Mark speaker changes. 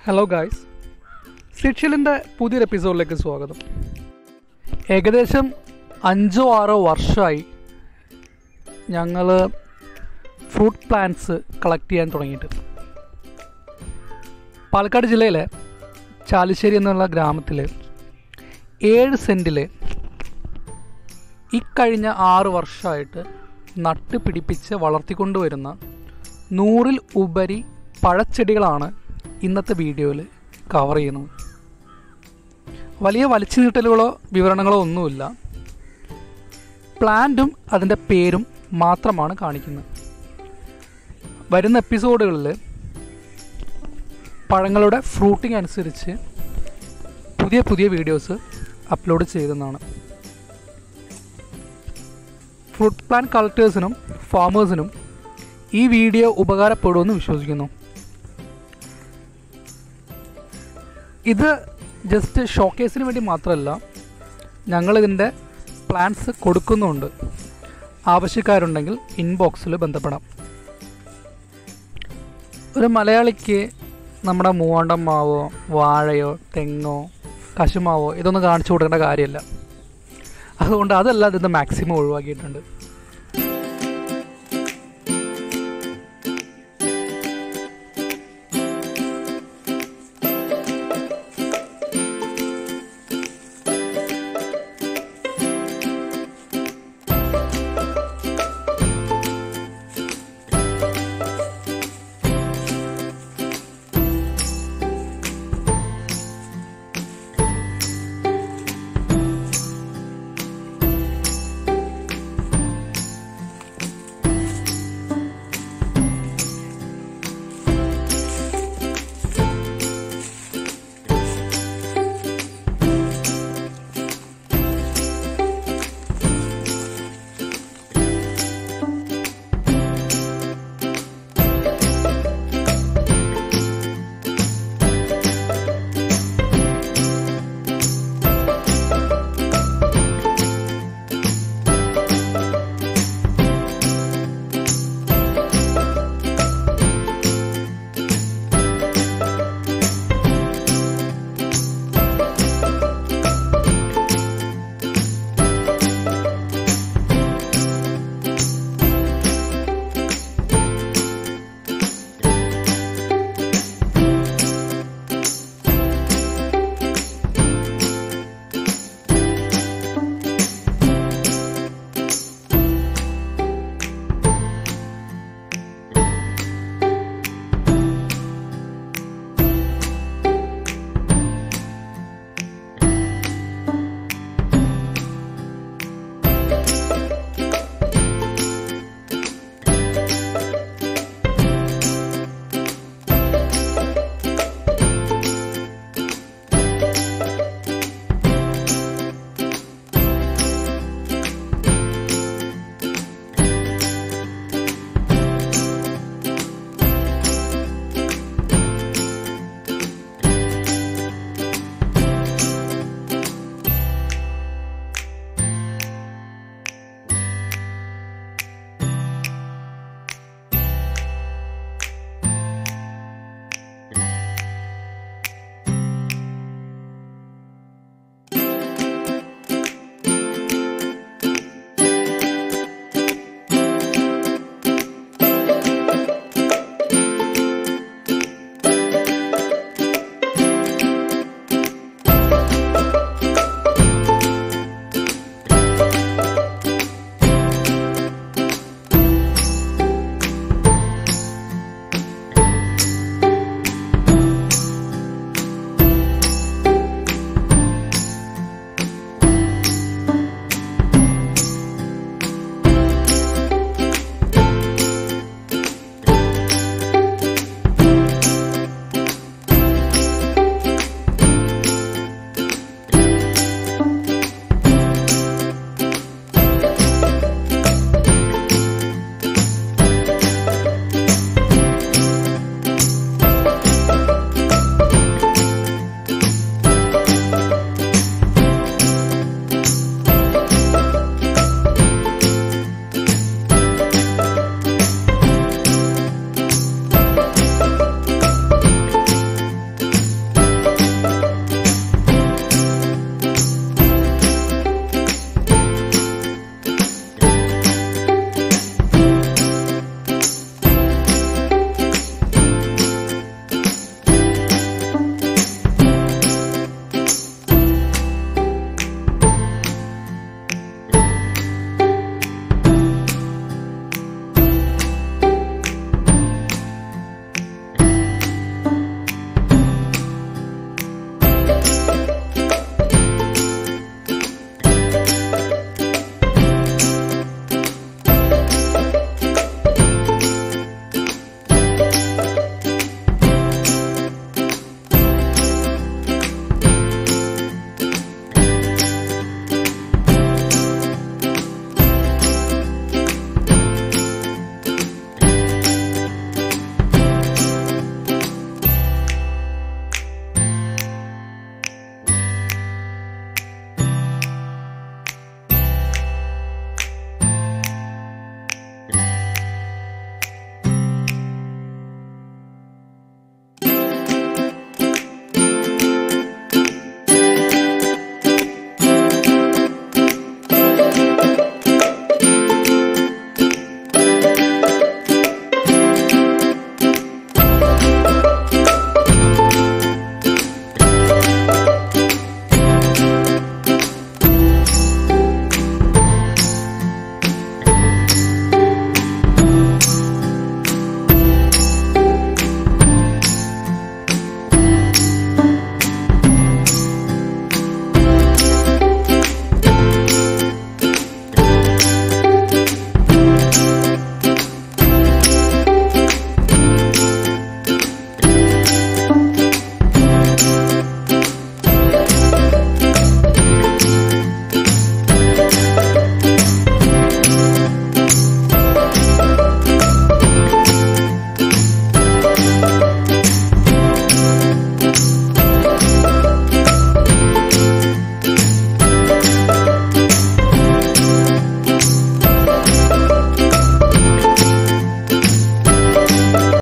Speaker 1: hello guys സിക്ഷിലിൻ്റെ പുതിയൊരു എപ്പിസോഡിലേക്ക് സ്വാഗതം ഏകദേശം അഞ്ചോ ആറോ വർഷമായി ഞങ്ങൾ ഫ്രൂട്ട് പ്ലാന്റ്സ് കളക്ട് ചെയ്യാൻ തുടങ്ങിയിട്ട് പാലക്കാട് ജില്ലയിലെ ചാലിശ്ശേരി എന്നുള്ള ഗ്രാമത്തിൽ ഏഴ് സെൻറ്റിൽ ഇക്കഴിഞ്ഞ ആറ് വർഷമായിട്ട് നട്ട് പിടിപ്പിച്ച് വളർത്തിക്കൊണ്ടുവരുന്ന നൂറിൽ ഉപരി പഴച്ചെടികളാണ് ഇന്നത്തെ വീഡിയോയിൽ കവർ ചെയ്യുന്നത് വലിയ വലിച്ചു നീട്ടലുകളോ വിവരണങ്ങളോ ഒന്നുമില്ല പ്ലാന്റും അതിൻ്റെ പേരും മാത്രമാണ് കാണിക്കുന്നത് വരുന്ന എപ്പിസോഡുകളിൽ പഴങ്ങളുടെ ഫ്രൂട്ടിംഗ് അനുസരിച്ച് പുതിയ പുതിയ വീഡിയോസ് അപ്ലോഡ് ചെയ്യുന്നതാണ് ഫ്രൂട്ട് പ്ലാന്റ് കളക്ടേഴ്സിനും ഫാമേഴ്സിനും ഈ വീഡിയോ ഉപകാരപ്പെടുമെന്ന് വിശ്വസിക്കുന്നു ഇത് ജസ്റ്റ് ഷോക്കേസിന് വേണ്ടി മാത്രമല്ല ഞങ്ങളിതിൻ്റെ പ്ലാൻസ് കൊടുക്കുന്നുണ്ട് ആവശ്യക്കാരുണ്ടെങ്കിൽ ഇൻബോക്സിൽ ബന്ധപ്പെടാം ഒരു മലയാളിക്ക് നമ്മുടെ മൂവാണ്ടം മാവോ വാഴയോ തെങ്ങോ കശുമാവോ ഇതൊന്നും കാണിച്ചു കൊടുക്കേണ്ട കാര്യമില്ല അതുകൊണ്ട് അതെല്ലാം ഇതിൻ്റെ മാക്സിമം ഒഴിവാക്കിയിട്ടുണ്ട്